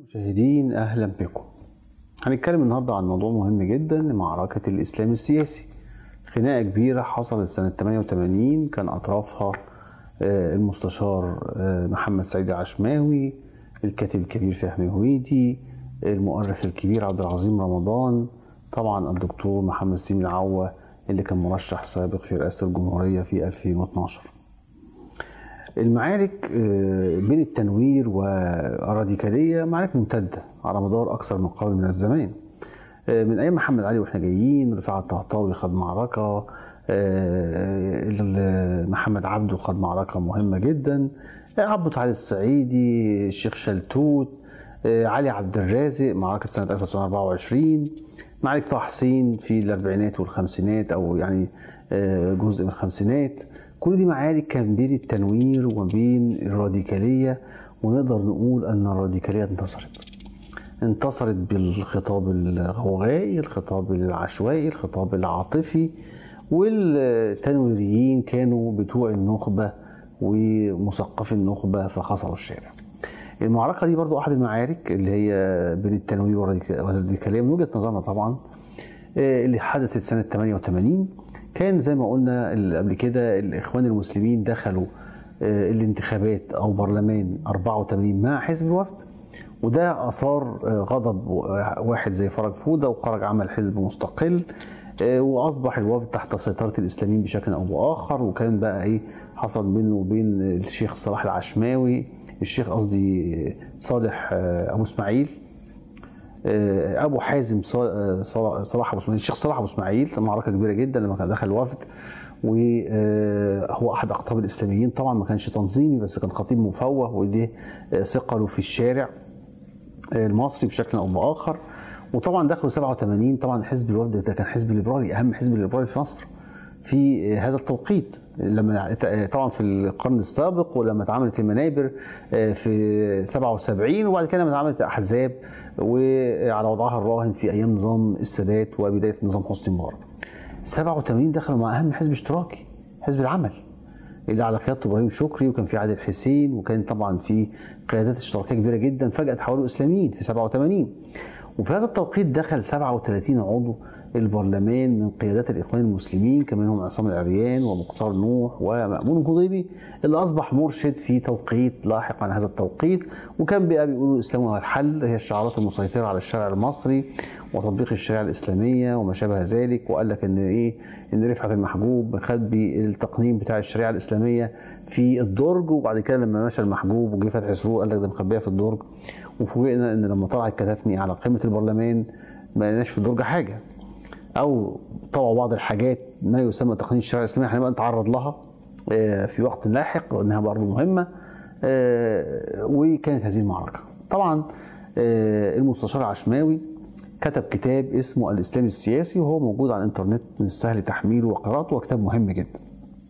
مشاهدين اهلا بكم هنتكلم النهارده عن موضوع مهم جدا معركة الاسلام السياسي خناقة كبيرة حصلت سنة 88 كان اطرافها آه، المستشار آه، محمد سعيد العشماوي الكاتب الكبير فهمي هويدي المؤرخ الكبير عبد العظيم رمضان طبعا الدكتور محمد سيمي العوة اللي كان مرشح سابق في رئاسة الجمهورية في 2012 المعارك آه، بين التنوير والراديكالية معارك ممتدة على مدار أكثر من قرن من الزمان آه، من أيام محمد علي وإحنا جايين رفاعة الطهطاوي خد معركة آه، ال- محمد عبده خد معركة مهمة جدا آه، عبده علي الصعيدي الشيخ شلتوت آه، علي عبد الرازق معركة سنة 1924 معارك طه حسين في الأربعينات والخمسينات أو يعني آه، جزء من الخمسينات كل دي معارك كان بين التنوير وبين الراديكالية ونقدر نقول أن الراديكالية انتصرت انتصرت بالخطاب الغوغائي الخطاب العشوائي الخطاب العاطفي والتنويريين كانوا بتوع النخبة ومثقفي النخبة فخسروا الشارع المعركة دي برضو أحد المعارك اللي هي بين التنوير والراديكالية من وجهة نظرنا طبعا آه، اللي حدثت سنة 88 كان زي ما قلنا ال- قبل كده الإخوان المسلمين دخلوا آه، الانتخابات أو برلمان 84 مع حزب الوفد وده أثار آه، غضب واحد زي فرج فودة وخرج عمل حزب مستقل آه، واصبح الوفد تحت سيطره الاسلاميين بشكل او باخر وكان بقى ايه حصل بينه وبين الشيخ صلاح العشماوي الشيخ قصدي صالح آه، ابو اسماعيل آه، ابو حازم صا- آه، صلا- صلاح ابو اسماعيل الشيخ صلاح ابو اسماعيل معركه كبيره جدا لما كان دخل الوفد وهو احد اقطاب الاسلاميين طبعا ما كانش تنظيمي بس كان خطيب مفوه وليه آه، ثقله في الشارع المصري بشكل او باخر وطبعا دخلوا 87 طبعا حزب الوفد ده كان حزب ليبرالي اهم حزب ليبرالي في مصر في هذا التوقيت لما طبعا في القرن السابق ولما اتعملت المنابر في 77 وبعد كده لما اتعملت الاحزاب وعلى وضعها الراهن في ايام نظام السادات وبدايه نظام حسني مبارك 87 دخلوا مع اهم حزب اشتراكي حزب العمل اللي على قيادته ابراهيم شكري وكان في عادل حسين وكان طبعا في قيادات اشتراكيه كبيره جدا فجاه تحولوا اسلاميين في 87 وفي هذا التوقيت دخل 37 عضو البرلمان من قيادات الاخوان المسلمين كان منهم عصام العريان ومختار نوح ومأمون الهضيبي اللي اصبح مرشد في توقيت لاحق عن هذا التوقيت وكان بقى بيقولوا الاسلام هو الحل هي الشعارات المسيطره على الشارع المصري وتطبيق الشريعه الاسلاميه وما شابه ذلك وقال لك ان ايه ان رفعت المحجوب مخبي التقنين بتاع الشريعه الاسلاميه في الدرج وبعد كده لما مشى المحجوب وجه فتحي سرور قال لك ده مخبيها في الدرج وفوجئنا ان لما طلعت كتاتني على قمه البرلمان ما لقيناش في الدرج حاجه او طبعوا بعض الحاجات ما يسمى تقنين الشريعه الاسلاميه هنبقى نتعرض لها آه، في وقت لاحق لانها برضه مهمه آه، وكانت هذه المعركه طبعا آه، المستشار العشماوي كتب كتاب اسمه الاسلام السياسي وهو موجود على الانترنت من السهل تحميله وقراءته وكتاب مهم جدا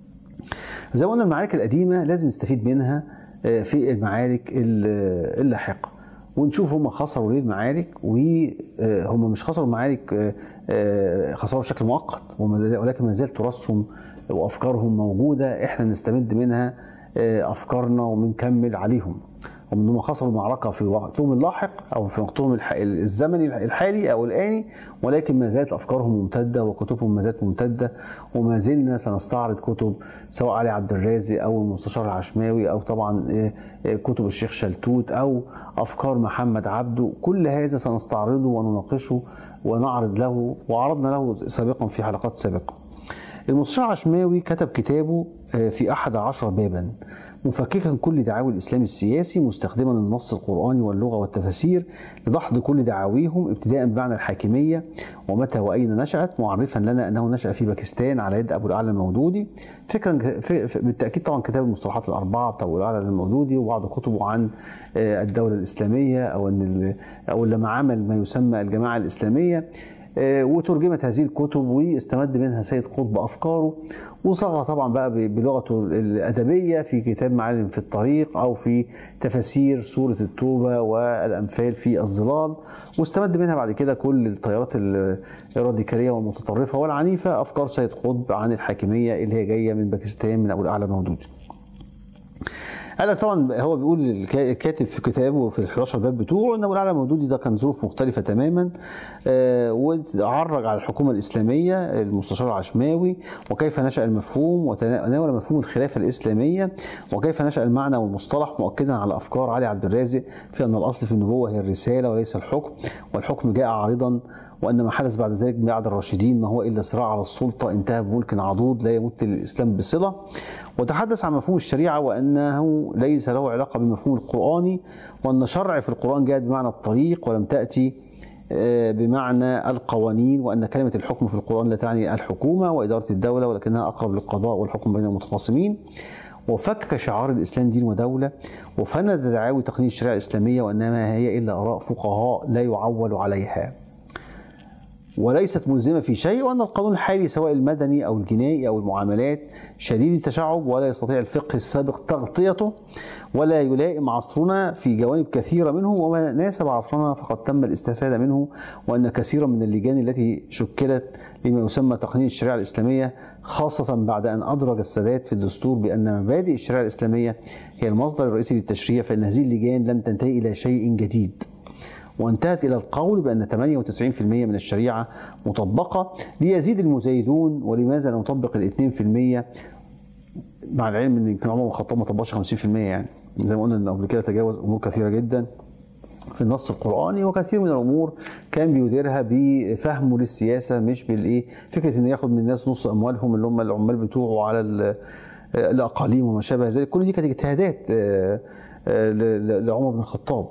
زي ما قلنا المعارك القديمه لازم نستفيد منها آه، في المعارك ال- اللاحقه ونشوف هم خسروا ليه المعارك وهم مش خسروا المعارك آه، آه، خسروا بشكل مؤقت وما زال- ولكن ما زال تراثهم وافكارهم موجوده احنا نستمد منها آه، افكارنا وبنكمل عليهم رغم انهم خسروا المعركه في وقتهم اللاحق او في وقتهم الح- الزمني الحالي او الاني ولكن ما زالت افكارهم ممتده وكتبهم ما زالت ممتده وما زلنا سنستعرض كتب سواء علي عبد الرازق او المستشار العشماوي او طبعا آه، آه، كتب الشيخ شلتوت او افكار محمد عبده كل هذا سنستعرضه ونناقشه ونعرض له وعرضنا له سابقا في حلقات سابقه المستشار العشماوي كتب كتابه آه، في أحد عشر بابا مفككا كل دعاوي الإسلام السياسي مستخدما النص القرآني واللغة والتفاسير لدحض كل دعاويهم ابتداء بمعنى الحاكمية ومتى وأين نشأت معرفا لنا أنه نشأ في باكستان على يد أبو الأعلى المودودي فكرا في- في- بالتأكيد طبعا كتاب المصطلحات الأربعة بتاع أبو الأعلى المودودي وبعض كتبه عن آه، الدولة الإسلامية أو أن ال- أو لما عمل ما يسمى الجماعة الإسلامية آه، وترجمت هذه الكتب واستمد منها سيد قطب افكاره وصاغها طبعا بقى ب- بلغته الادبيه في كتاب معالم في الطريق او في تفاسير سوره التوبه والامثال في الظلال واستمد منها بعد كده كل التيارات ال- الراديكاليه والمتطرفه والعنيفه افكار سيد قطب عن الحاكميه اللي هي جايه من باكستان من ابو الاعلى المودودي. قال لك طبعا هو بيقول الكا- الكاتب في كتابه في ال 11 باب بتوعه ان ابو الاعلى مودودي ده كان ظروف مختلفه تماما آه، وعرج على الحكومه الاسلاميه المستشار العشماوي وكيف نشا المفهوم وتناول مفهوم الخلافه الاسلاميه وكيف نشا المعنى والمصطلح مؤكدا على افكار علي عبد الرازق في ان الاصل في النبوه هي الرساله وليس الحكم والحكم جاء عارضا وان ما حدث بعد ذلك بعد الراشدين ما هو الا صراع على السلطه انتهى بملك عضوض لا يمت للاسلام بصله وتحدث عن مفهوم الشريعه وانه ليس له علاقه بالمفهوم القراني وان شرع في القران جاءت بمعنى الطريق ولم تاتي آه، بمعنى القوانين وان كلمه الحكم في القران لا تعني الحكومه واداره الدوله ولكنها اقرب للقضاء والحكم بين المتخاصمين وفكك شعار الاسلام دين ودوله وفند دعاوي تقنين الشريعه الاسلاميه وانما هي الا اراء فقهاء لا يعول عليها وليست ملزمة في شيء وأن القانون الحالي سواء المدني أو الجنائي أو المعاملات شديد التشعب ولا يستطيع الفقه السابق تغطيته ولا يلائم عصرنا في جوانب كثيرة منه وما ناسب عصرنا فقد تم الاستفادة منه وأن كثيرا من اللجان التي شكلت لما يسمى تقنين الشريعة الإسلامية خاصة بعد أن أدرج السادات في الدستور بأن مبادئ الشريعة الإسلامية هي المصدر الرئيسي للتشريع فإن هذه اللجان لم تنتهي إلى شيء جديد وانتهت إلى القول بأن 98% من الشريعة مطبقة ليزيد المزايدون ولماذا لا نطبق ال 2% مع العلم ان يمكن عمر بن الخطاب ما طبقش 50% يعني زي ما قلنا ان قبل كده تجاوز امور كثيره جدا في النص القراني وكثير من الامور كان بيديرها بفهمه للسياسه مش بالايه فكره ان ياخد من الناس نص اموالهم اللي هم العمال بتوعه على ال- الاقاليم وما شابه ذلك كل دي كانت اجتهادات آه، آه، ل- ل- لعمر بن الخطاب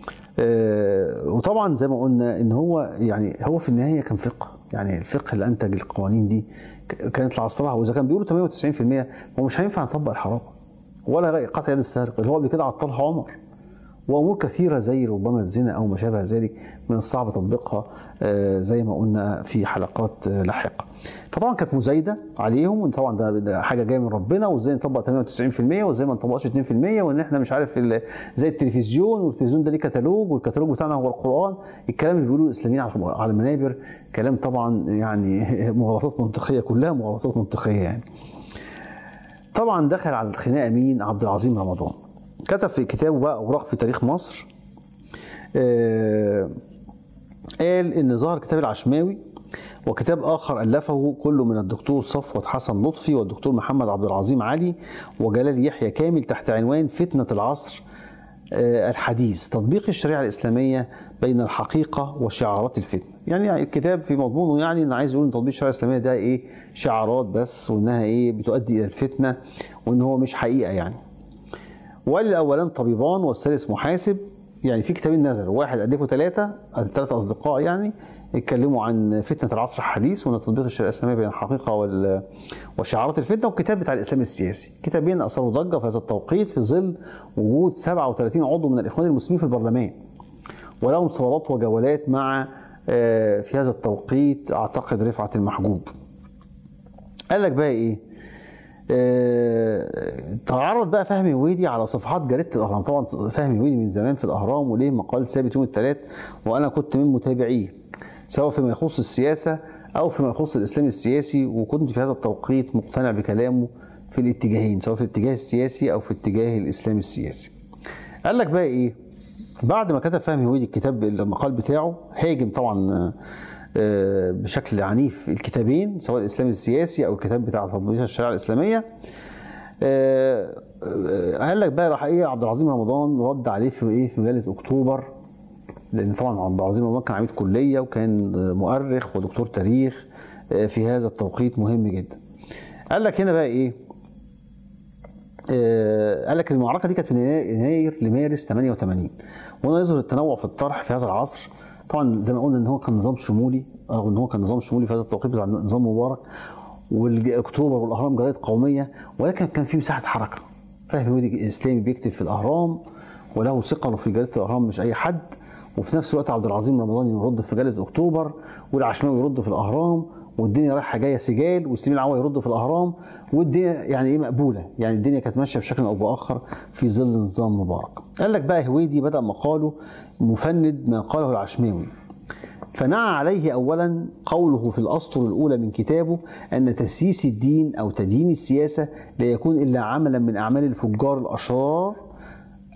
آه، وطبعا زي ما قلنا ان هو يعني هو في النهايه كان فقه يعني الفقه اللي انتج القوانين دي ك- كانت لعصرها واذا كان بيقولوا 98% هو مش هينفع نطبق الحرام ولا قطع يد السارق اللي هو قبل كده عطلها عمر وامور كثيره زي ربما الزنا او ما شابه ذلك من الصعب تطبيقها آه، زي ما قلنا في حلقات آه، لاحقه. فطبعا كانت مزايده عليهم وإن طبعا ده, ده حاجه جايه من ربنا وازاي نطبق 98% وازاي ما نطبقش 2% وان احنا مش عارف ال- زي التلفزيون والتلفزيون ده ليه كتالوج والكتالوج بتاعنا هو القران الكلام اللي بيقولوه الاسلاميين على على المنابر كلام طبعا يعني مغالطات منطقيه كلها مغالطات منطقيه يعني. طبعا دخل على الخناقه مين؟ عبد العظيم رمضان. كتب في كتابه بقى اوراق في تاريخ مصر آه، قال ان ظهر كتاب العشماوي وكتاب اخر الفه كله من الدكتور صفوت حسن لطفي والدكتور محمد عبد العظيم علي وجلال يحيى كامل تحت عنوان فتنه العصر آه، الحديث تطبيق الشريعه الاسلاميه بين الحقيقه وشعارات الفتنه يعني الكتاب في مضمونه يعني ان عايز يقول ان تطبيق الشريعه الاسلاميه ده ايه شعارات بس وانها ايه بتؤدي الى الفتنه وان هو مش حقيقه يعني وقال الاولان طبيبان والثالث محاسب يعني في كتابين نزلوا واحد الفوا ثلاثه ثلاثه اصدقاء يعني اتكلموا عن فتنه العصر الحديث وان تطبيق الشريعه الاسلاميه بين الحقيقه وال وشعارات الفتنه والكتاب بتاع الاسلام السياسي كتابين اثاروا ضجه في هذا التوقيت في ظل وجود 37 عضو من الاخوان المسلمين في البرلمان ولهم صولات وجولات مع آه، في هذا التوقيت اعتقد رفعت المحجوب قال لك بقى ايه آه، تعرض بقى فهمي ويدي على صفحات جريده الاهرام طبعا فهمي ويدي من زمان في الاهرام وليه مقال ثابت يوم الثلاث وانا كنت من متابعيه سواء فيما يخص السياسه او فيما يخص الاسلام السياسي وكنت في هذا التوقيت مقتنع بكلامه في الاتجاهين سواء في الاتجاه السياسي او في اتجاه الاسلام السياسي قال لك بقى ايه بعد ما كتب فهمي ويدي الكتاب المقال بتاعه هاجم طبعا آه، آه، بشكل عنيف الكتابين سواء الاسلام السياسي او الكتاب بتاع تطبيق الشريعه الاسلاميه آه، آه، قال لك بقى راح ايه عبد العظيم رمضان رد عليه في ايه في مجله اكتوبر لان طبعا عبد العظيم رمضان كان عميد كليه وكان آه، مؤرخ ودكتور تاريخ آه، في هذا التوقيت مهم جدا قال لك هنا بقى ايه آه، قال لك المعركه دي كانت من يناير لمارس 88 وهنا يظهر التنوع في الطرح في هذا العصر طبعا زي ما قلنا ان هو كان نظام شمولي رغم ان هو كان نظام شمولي في هذا التوقيت بتاع نظام مبارك واكتوبر والاهرام جرايد قوميه ولكن كان في مساحه حركه فهمي ودي اسلامي بيكتب في الاهرام وله ثقله في جريده الاهرام مش اي حد وفي نفس الوقت عبد العظيم رمضان يرد في جريده اكتوبر والعشماوي يرد في الاهرام والدنيا رايحه جايه سجال وسليم العوا يرد في الاهرام والدنيا يعني ايه مقبوله يعني الدنيا كانت ماشيه بشكل او باخر في ظل نظام مبارك قال لك بقى هويدي بدا مقاله مفند ما قاله العشماوي فنعى عليه اولا قوله في الاسطر الاولى من كتابه ان تسييس الدين او تدين السياسه لا يكون الا عملا من اعمال الفجار الاشرار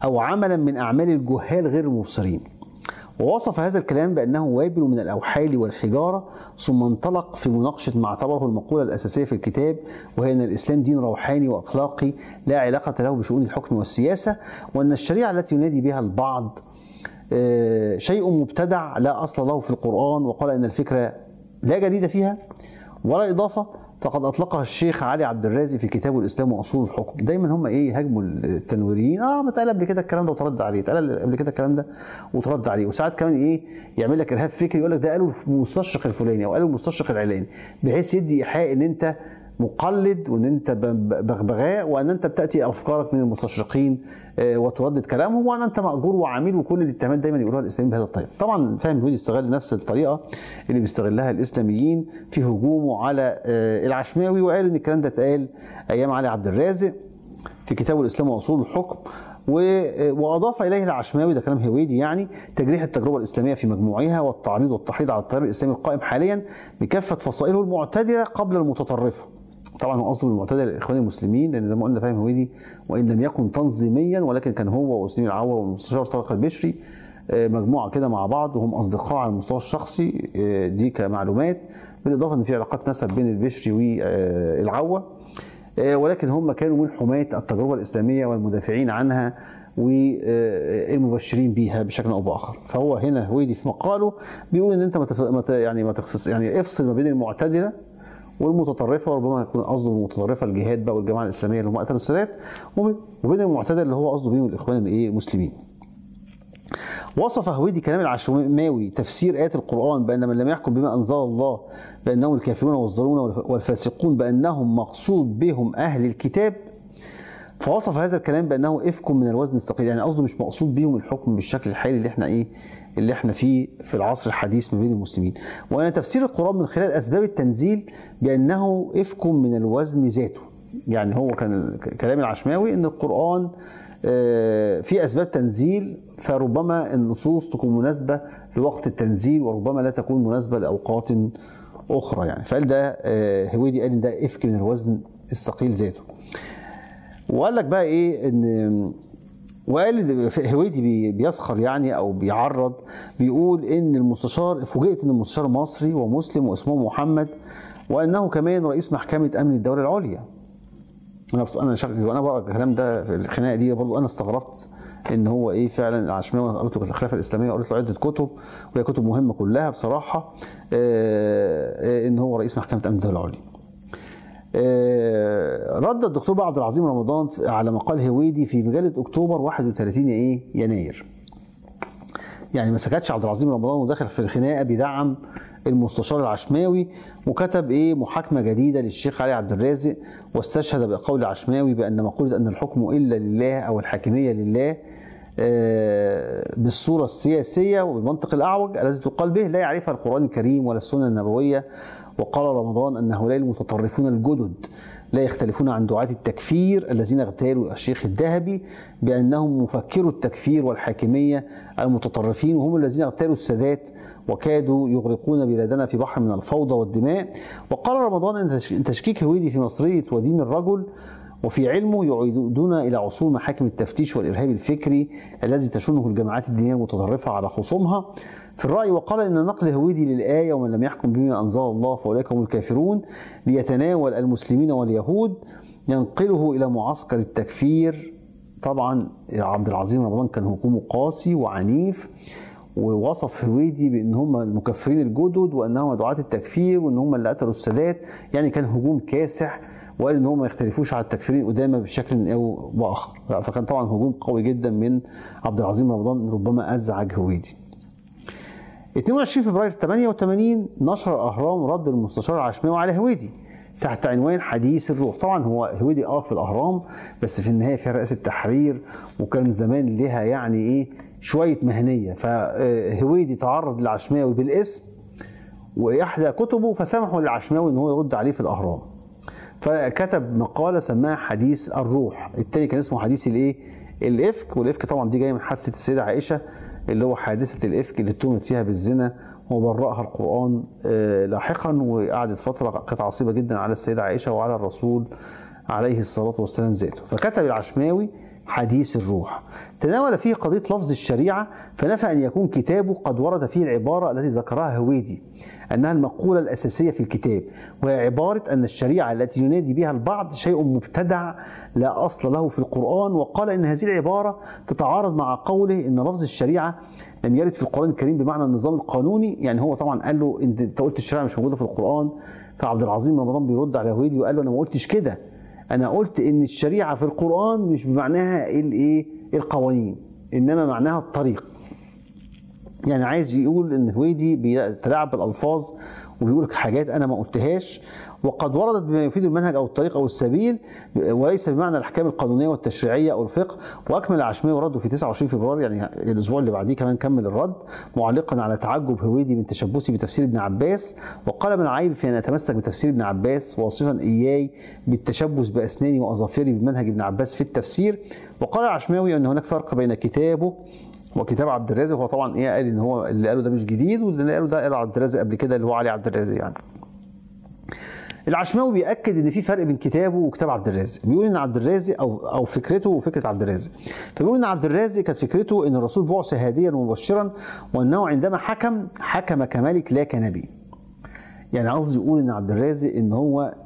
أو عملا من أعمال الجهال غير المبصرين ووصف هذا الكلام بأنه وابل من الأوحال والحجارة ثم انطلق في مناقشة ما اعتبره المقولة الأساسية في الكتاب وهي أن الإسلام دين روحاني وأخلاقي لا علاقة له بشؤون الحكم والسياسة وأن الشريعة التي ينادي بها البعض آه، شيء مبتدع لا أصل له في القرآن وقال أن الفكرة لا جديد فيها ولا إضافة فقد اطلقها الشيخ علي عبد الرازي في كتابه الاسلام واصول الحكم دايما هم ايه يهاجموا التنويريين اه ما اتقال قبل كده الكلام ده وترد عليه اتقال قبل كده الكلام ده وترد عليه وساعات كمان ايه يعمل لك ارهاب فكري يقول لك ده قالوا المستشرق الفلاني او قالوا المستشرق العلاني بحيث يدي ايحاء ان انت مقلد وان انت بغبغاء وان انت بتاتي افكارك من المستشرقين آه، وتردد كلامهم وان انت ماجور وعميل وكل الاتهامات دايما يقولوها الاسلاميين بهذا الطريقه. طبعا فاهم الهودي استغل نفس الطريقه اللي بيستغلها الاسلاميين في هجومه على آه، العشماوي وقال ان الكلام ده اتقال ايام علي عبد الرازق في كتابه الاسلام واصول الحكم آه، واضاف اليه العشماوي ده كلام هويدي يعني تجريح التجربه الاسلاميه في مجموعها والتعريض والتحريض على التيار الاسلامي القائم حاليا بكافه فصائله المعتدله قبل المتطرفه. طبعا هو قصده بالمعتدل الاخوان المسلمين لان زي ما قلنا فاهم هويدي وان لم يكن تنظيميا ولكن كان هو وسليم العوا والمستشار طارق البشري آه، مجموعه كده مع بعض وهم اصدقاء على المستوى الشخصي آه، دي كمعلومات بالاضافه ان في علاقات نسب بين البشري والعوا آه، ولكن هم كانوا من حماة التجربة الإسلامية والمدافعين عنها والمبشرين بيها بشكل او باخر فهو هنا هويدي في مقاله بيقول ان انت ما يعني ما تخصص يعني افصل ما بين المعتدله والمتطرفه وربما يكون قصده بالمتطرفه الجهاد بقى والجماعه الاسلاميه اللي هم قتلوا السادات وبين المعتدل اللي هو قصده بيهم الاخوان الايه المسلمين. وصف هويدي كلام العشماوي تفسير آيات القرآن بأن من لم يحكم بما أنزل الله بأنهم الكافرون والظالمون والفاسقون بأنهم مقصود بهم أهل الكتاب فوصف هذا الكلام بأنه إفك من الوزن الثقيل يعني قصده مش مقصود بهم الحكم بالشكل الحالي اللي احنا إيه اللي احنا فيه في العصر الحديث ما بين المسلمين وأن تفسير القرآن من خلال أسباب التنزيل بأنه إفك من الوزن ذاته يعني هو كان كلام العشماوي أن القرآن آه، في أسباب تنزيل فربما النصوص تكون مناسبة لوقت التنزيل وربما لا تكون مناسبة لأوقات أخرى يعني فقال ده آه، هويدي قال إن ده إفك من الوزن الثقيل ذاته وقال لك بقى إيه إن وقال هويدي بيسخر يعني او بيعرض بيقول ان المستشار فوجئت ان المستشار مصري ومسلم واسمه محمد وانه كمان رئيس محكمه امن الدوله العليا انا بص انا شغل وانا بقرا الكلام ده في الخناقه دي برضه انا استغربت ان هو ايه فعلا العشماوي انا قريت الخلافه الاسلاميه وقريت له عده كتب وهي كتب مهمه كلها بصراحه آه، ان هو رئيس محكمه امن الدوله العليا آه، رد الدكتور بقى عبد العظيم رمضان على مقال هويدي في مجله اكتوبر 31 ايه يناير يعني ما سكتش عبد العظيم رمضان ودخل في الخناقه بيدعم المستشار العشماوي وكتب ايه محاكمه جديده للشيخ علي عبد الرازق واستشهد بقول العشماوي بان مقوله ان الحكم الا لله او الحاكميه لله آه، بالصورة السياسية وبالمنطق الأعوج الذي تقال به لا يعرفها القرآن الكريم ولا السنة النبوية وقال رمضان أن هؤلاء المتطرفون الجدد لا يختلفون عن دعاة التكفير الذين اغتالوا الشيخ الذهبي بأنهم مفكرو التكفير والحاكمية المتطرفين وهم الذين اغتالوا السادات وكادوا يغرقون بلادنا في بحر من الفوضى والدماء وقال رمضان أن تشكيك هويدي في مصرية ودين الرجل وفي علمه يعيدون إلى عصور محاكم التفتيش والإرهاب الفكري الذي تشنه الجماعات الدينية المتطرفة على خصومها في الرأي وقال إن نقل هويدي للآية ومن لم يحكم بما أنزل الله فأولئك هم الكافرون ليتناول المسلمين واليهود ينقله إلى معسكر التكفير طبعا عبد العظيم رمضان كان هجومه قاسي وعنيف ووصف هويدي بان هم المكفرين الجدد وانهم دعاة التكفير وان هم اللي قتلوا السادات يعني كان هجوم كاسح وقال ان هم ما يختلفوش على التكفيرين قدامى بشكل او باخر فكان طبعا هجوم قوي جدا من عبد العظيم رمضان ربما ازعج هويدي 22 فبراير 88 نشر الاهرام رد المستشار العشماوي على هويدي تحت عنوان حديث الروح طبعا هو هويدي اه في الاهرام بس في النهايه فيها رئاسه تحرير وكان زمان لها يعني ايه شويه مهنيه فهويدي تعرض للعشماوي بالاسم واحدى كتبه فسمحوا للعشماوي ان هو يرد عليه في الاهرام فكتب مقاله سماها حديث الروح التاني كان اسمه حديث الايه الافك والافك طبعا دي جايه من حادثه السيده عائشه اللي هو حادثه الافك اللي اتهمت فيها بالزنا وبرأها القران آه، لاحقا وقعدت فتره كانت عصيبه جدا على السيده عائشه وعلى الرسول عليه الصلاة والسلام ذاته فكتب العشماوي حديث الروح تناول فيه قضية لفظ الشريعة فنفى أن يكون كتابه قد ورد فيه العبارة التي ذكرها هويدي أنها المقولة الأساسية في الكتاب وهي عبارة أن الشريعة التي ينادي بها البعض شيء مبتدع لا أصل له في القرآن وقال أن هذه العبارة تتعارض مع قوله أن لفظ الشريعة لم يرد في القرآن الكريم بمعنى النظام القانوني يعني هو طبعا قال له أنت قلت الشريعة مش موجودة في القرآن فعبد العظيم رمضان بيرد على هويدي وقال له أنا ما قلتش كده انا قلت ان الشريعه في القران مش بمعناها الايه القوانين انما معناها الطريق يعني عايز يقول ان هويدي بيتلاعب بالالفاظ وبيقول حاجات انا ما قلتهاش وقد وردت بما يفيد المنهج او الطريق او السبيل وليس بمعنى الاحكام القانونيه والتشريعيه او الفقه واكمل العشماوي رده في 29 فبراير يعني الاسبوع اللي بعديه كمان كمل الرد معلقا على تعجب هويدي من تشبثي بتفسير ابن عباس وقال من عيب في ان اتمسك بتفسير ابن عباس واصفا اياي بالتشبث باسناني واظافري بمنهج ابن عباس في التفسير وقال العشماوي ان هناك فرق بين كتابه وكتاب عبد الرازق هو طبعا ايه قال ان هو اللي قاله ده مش جديد واللي قاله ده قاله عبد الرازق قبل كده اللي هو علي عبد الرازق يعني العشماوي بيأكد ان في فرق بين كتابه وكتاب عبد الرازق بيقول ان عبد الرازق او او فكرته وفكره عبد الرازق فبيقول ان عبد الرازق كانت فكرته ان الرسول بعث هاديا ومبشرا وانه عندما حكم حكم كملك لا كنبي يعني قصدي يقول ان عبد الرازق ان هو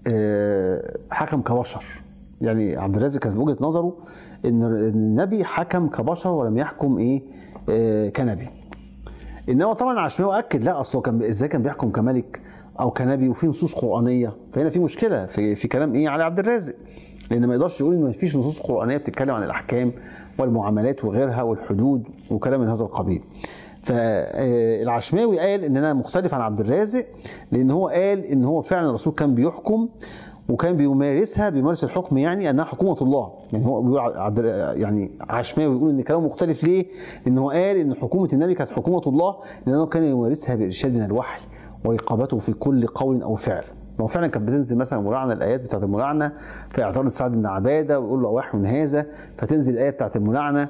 حكم كبشر يعني عبد الرازق كان في وجهه نظره ان النبي حكم كبشر ولم يحكم ايه كنبي انما طبعا عشماوي اكد لا اصله كان ازاي كان بيحكم كملك او كنبي وفي نصوص قرانيه فهنا في مشكله في في كلام ايه علي عبد الرازق لان ما يقدرش يقول ان ما فيش نصوص قرانيه بتتكلم عن الاحكام والمعاملات وغيرها والحدود وكلام من هذا القبيل فالعشماوي قال ان انا مختلف عن عبد الرازق لان هو قال ان هو فعلا الرسول كان بيحكم وكان بيمارسها بيمارس الحكم يعني انها حكومه الله يعني هو بيقول عبد يعني عشماوي بيقول ان كلامه مختلف ليه؟ لان هو قال ان حكومه النبي كانت حكومه الله لانه كان يمارسها بارشاد من الوحي ورقابته في كل قول او فعل ما هو فعلا كانت بتنزل مثلا ملاعنه الايات بتاعت الملاعنه في اعتراض سعد بن عباده ويقول له وحي من هذا فتنزل الايه بتاعت الملاعنه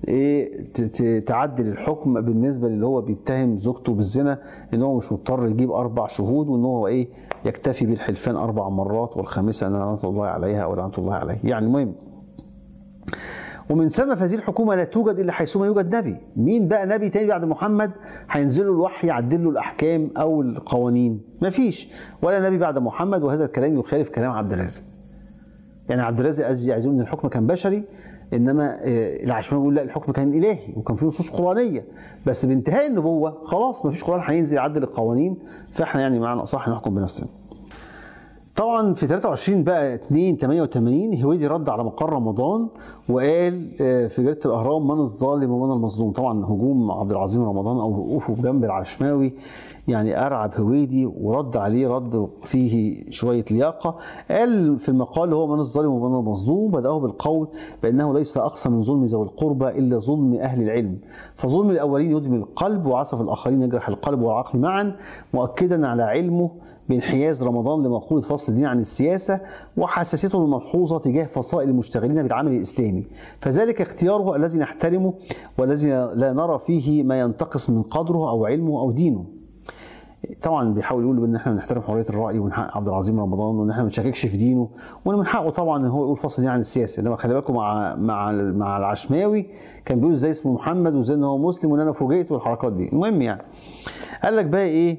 ايه تعدل الحكم بالنسبه للي هو بيتهم زوجته بالزنا ان هو مش مضطر يجيب اربع شهود وان هو ايه يكتفي بالحلفان اربع مرات والخامسه ان لعنه الله عليها او لعنه الله عليه يعني المهم ومن ثم فهذه الحكومه لا توجد الا حيثما يوجد نبي مين بقى نبي تاني بعد محمد هينزل له الوحي يعدل له الاحكام او القوانين مفيش ولا نبي بعد محمد وهذا الكلام يخالف كلام عبد الرازق يعني عبد الرازق عايز يقول ان الحكم كان بشري انما العشماوي بيقول لا الحكم كان الهي وكان فيه نصوص قرانيه بس بانتهاء النبوه خلاص مفيش قران هينزل يعدل القوانين فاحنا يعني معنى اصح نحكم بنفسنا طبعا في 23 بقى 2 88 هويدي رد على مقر رمضان وقال في جريده الاهرام من الظالم ومن المظلوم طبعا هجوم عبد العظيم رمضان او وقوفه بجنب العشماوي يعني ارعب هويدي ورد عليه رد فيه شويه لياقه قال في المقال هو من الظالم ومن المظلوم بداه بالقول بانه ليس اقصى من ظلم ذوي القربى الا ظلم اهل العلم فظلم الاولين يدمي القلب وعصف الاخرين يجرح القلب والعقل معا مؤكدا على علمه بانحياز رمضان لمقولة فصل الدين عن السياسة وحساسيته الملحوظة تجاه فصائل المشتغلين بالعمل الإسلامي فذلك اختياره الذي نحترمه والذي لا نرى فيه ما ينتقص من قدره أو علمه أو دينه طبعا بيحاول يقول ان احنا بنحترم حريه الراي ومن حق عبد العظيم رمضان وان احنا ما نشككش في دينه وان من حقه طبعا ان هو يقول فصل دين عن السياسه انما خلي بالكم مع مع مع العشماوي كان بيقول ازاي اسمه محمد وازاي ان هو مسلم وان انا فوجئت والحركات دي المهم يعني قال لك بقى ايه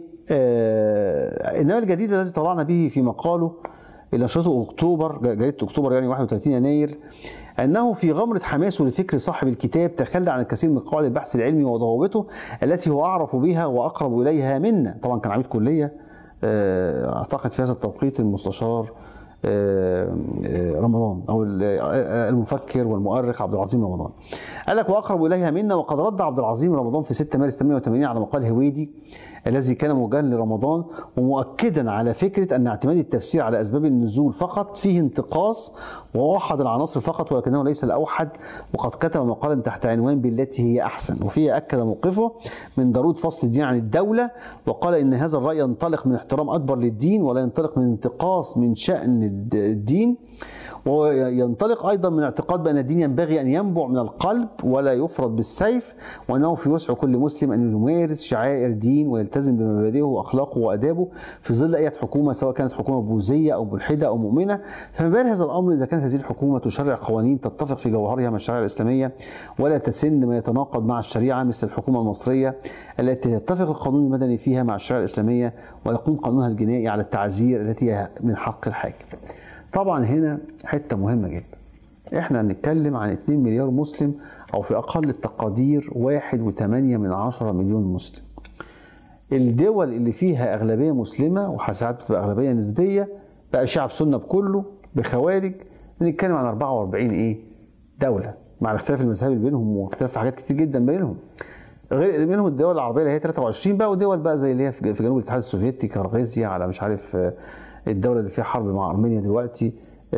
آه انما الجديد الذي طلعنا به في مقاله اللي نشرته اكتوبر جريده اكتوبر يعني 31 يناير انه في غمره حماسه لفكر صاحب الكتاب تخلى عن الكثير من قواعد البحث العلمي وضوابطه التي هو اعرف بها واقرب اليها منا طبعا كان عميد كليه آه اعتقد في هذا التوقيت المستشار رمضان او المفكر والمؤرخ عبد العظيم رمضان قال لك واقرب اليها منا وقد رد عبد العظيم رمضان في 6 مارس 88 على مقال هويدي الذي كان موجها لرمضان ومؤكدا على فكره ان اعتماد التفسير على اسباب النزول فقط فيه انتقاص واوحد العناصر فقط ولكنه ليس الاوحد وقد كتب مقالا تحت عنوان بالتي هي احسن وفيه اكد موقفه من ضروره فصل الدين عن الدوله وقال ان هذا الراي ينطلق من احترام اكبر للدين ولا ينطلق من انتقاص من شان الدين وينطلق ايضا من اعتقاد بان الدين ينبغي ان ينبع من القلب ولا يفرض بالسيف وانه في وسع كل مسلم ان يمارس شعائر دين ويلتزم بمبادئه واخلاقه وادابه في ظل اي حكومه سواء كانت حكومه بوذيه او ملحده او مؤمنه فما بال هذا الامر اذا كانت هذه الحكومه تشرع قوانين تتفق في جوهرها مع الشريعه الاسلاميه ولا تسن ما يتناقض مع الشريعه مثل الحكومه المصريه التي يتفق القانون المدني فيها مع الشريعه الاسلاميه ويقوم قانونها الجنائي على التعزير التي هي من حق الحاكم. طبعا هنا حته مهمه جدا. احنا هنتكلم عن 2 مليار مسلم او في اقل التقادير 1.8 من عشرة مليون مسلم. الدول اللي فيها اغلبيه مسلمه وساعات بتبقى اغلبيه نسبيه بقى شعب سنه بكله بخوارج بنتكلم عن 44 ايه؟ دوله مع الاختلاف المذهبي اللي بينهم واختلاف في حاجات كتير جدا بينهم. غير منهم الدول العربيه اللي هي 23 بقى ودول بقى زي اللي هي في جنوب الاتحاد السوفيتي كرغيزيا على مش عارف الدوله اللي فيها حرب مع ارمينيا دلوقتي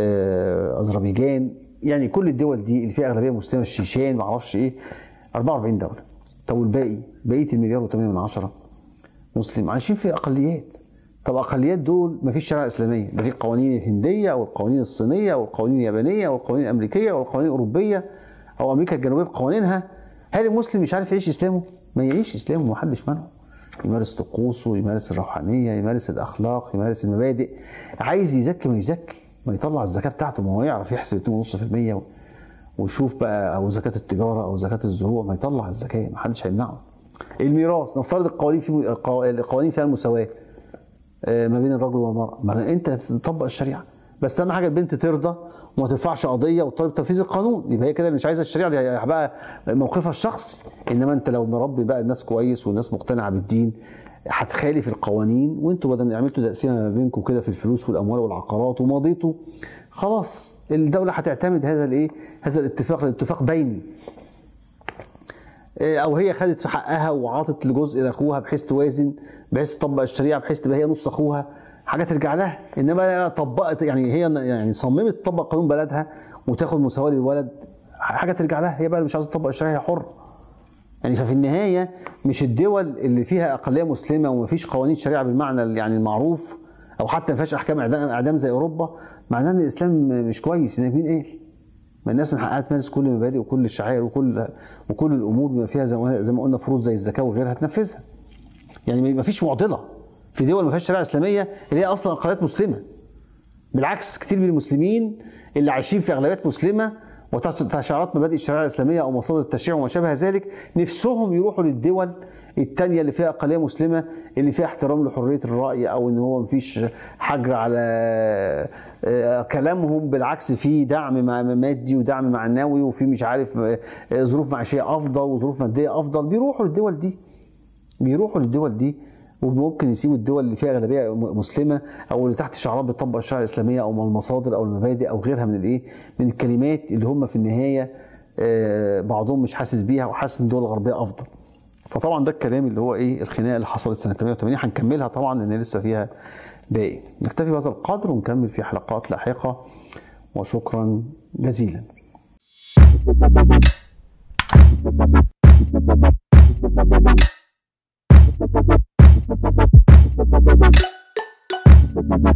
اذربيجان يعني كل الدول دي اللي فيها اغلبيه مسلمه الشيشان ما اعرفش ايه 44 دوله طب والباقي بقيه المليار و8 من عشرة مسلم عايشين في اقليات طب اقليات دول ما فيش شريعه اسلاميه ده في القوانين الهنديه او القوانين الصينيه او القوانين اليابانيه او القوانين الامريكيه او القوانين الاوروبيه او امريكا الجنوبيه بقوانينها هل المسلم مش عارف يعيش اسلامه؟ ما يعيش اسلامه ومحدش منعه. يمارس طقوسه، يمارس الروحانيه، يمارس الاخلاق، يمارس المبادئ. عايز يزكي ما يزكي، ما يطلع الزكاه بتاعته ما هو يعرف يحسب 2.5% ويشوف بقى او زكاه التجاره او زكاه الزروع ما يطلع الزكاه ما حدش هيمنعه. الميراث نفترض القوانين في القوانين فيها المساواه ما بين الرجل والمراه، ما انت تطبق الشريعه. بس اهم حاجه البنت ترضى وما ترفعش قضيه وتطالب تنفيذ القانون يبقى هي كده مش عايزه الشريعه دي بقى موقفها الشخصي انما انت لو مربي بقى الناس كويس والناس مقتنعه بالدين هتخالف القوانين وانتوا بدل عملتوا تقسيمه ما بينكم كده في الفلوس والاموال والعقارات ومضيتوا خلاص الدوله هتعتمد هذا الايه هذا الاتفاق الاتفاق بيني او هي خدت في حقها وعاطت لجزء لاخوها بحيث توازن بحيث تطبق الشريعه بحيث تبقى هي نص اخوها حاجه ترجع لها انما طبقت يعني هي يعني صممت تطبق قانون بلدها وتاخد مساواه للولد حاجه ترجع لها هي بقى مش عايزه تطبق الشريعه هي حره يعني ففي النهايه مش الدول اللي فيها اقليه مسلمه ومفيش قوانين شريعه بالمعنى يعني المعروف او حتى ما فيهاش احكام اعدام اعدام زي اوروبا معناه ان الاسلام مش كويس ان مين قال؟ ما الناس من حقها تمارس كل المبادئ وكل الشعائر وكل وكل الامور بما فيها زي ما قلنا فروض زي الزكاه وغيرها تنفذها. يعني ما فيش معضله في دول ما فيهاش شريعه اسلاميه اللي هي اصلا اقليات مسلمه. بالعكس كتير من المسلمين اللي عايشين في اغلبيات مسلمه وتحت شعارات مبادئ الشريعه الاسلاميه او مصادر التشريع وما شابه ذلك نفسهم يروحوا للدول الثانيه اللي فيها اقليه مسلمه اللي فيها احترام لحريه الراي او ان هو مفيش حجر على كلامهم بالعكس في دعم مادي ودعم معنوي وفي مش عارف ظروف معيشيه افضل وظروف ماديه افضل بيروحوا للدول دي بيروحوا للدول دي وممكن يسيبوا الدول اللي فيها اغلبيه مسلمه او اللي تحت شعارات بتطبق الشريعه الاسلاميه او المصادر او المبادئ او غيرها من الايه من الكلمات اللي هم في النهايه بعضهم مش حاسس بيها وحاسس ان الدول الغربيه افضل. فطبعا ده الكلام اللي هو ايه الخناقه اللي حصلت سنه 88 هنكملها طبعا لان لسه فيها باقي. نكتفي بهذا القدر ونكمل في حلقات لاحقه وشكرا جزيلا.